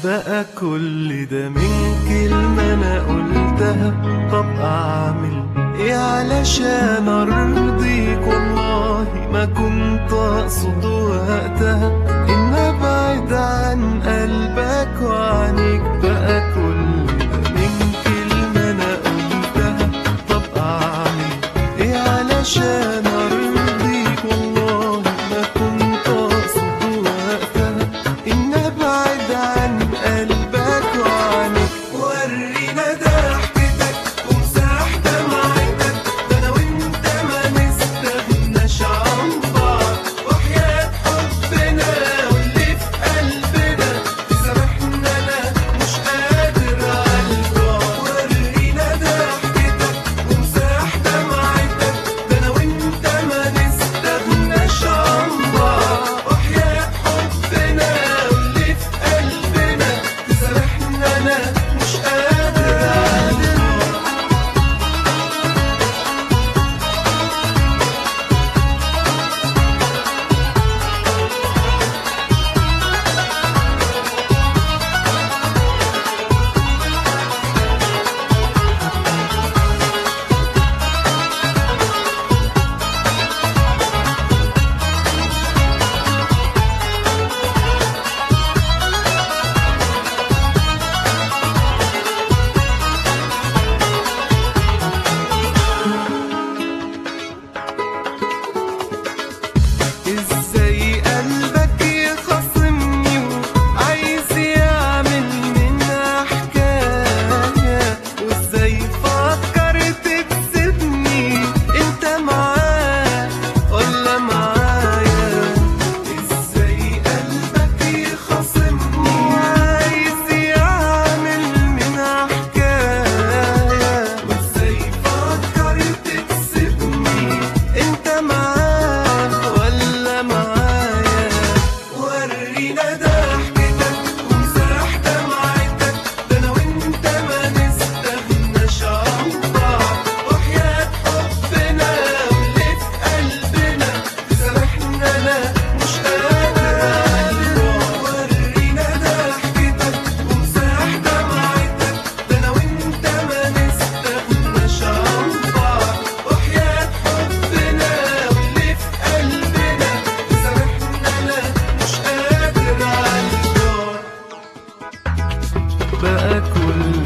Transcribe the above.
بقى كل ده من كلمة أنا قلتها طب أعمل إيه علشان أرضيك والله ما كنت أقصد وقتها إن أبعد عن قلبك وعنيك بقى كل ده من كلمة أنا قلتها طب أعمل إيه علشان أرضيك والله ما كنت أقصد وقتها إن أبعد عن قلبك وعنك ورينا ضحكتك ومساح دمعتك ده أنا وأنت ما نستغناش عن بعض وحياة حبنا واللي في قلبنا تسامحنا أنا مش قادر على البعد ورينا ضحكتك ومساح دمعتك ده أنا وأنت ما نستغناش عن بعض وحياة حبنا واللي في قلبنا تسامحنا أنا مش قادر على البعد ازاي قلبك يخاصمني وعايز يعمل منها حكاية وازاي فكرت تسيبني انت معاه ولا معايا ازاي قلبك يخاصمني وعايز يعمل منها حكاية وازاي فكرت تسيبني انت معاه ولا معايا ورينا ضحكتك ومساح دمعتك ده انا وانت ما نستغناش عن بعض وحياة حبنا واللي في قلبنا تسامحنا انا مش قادر على البعد ورينا ضحكتك ومساح دمعتك ده انا وانت ما نستغناش عن بعض وحياة حبنا واللي في قلبنا تسامحنا انا مش قادر على البعد بقى كل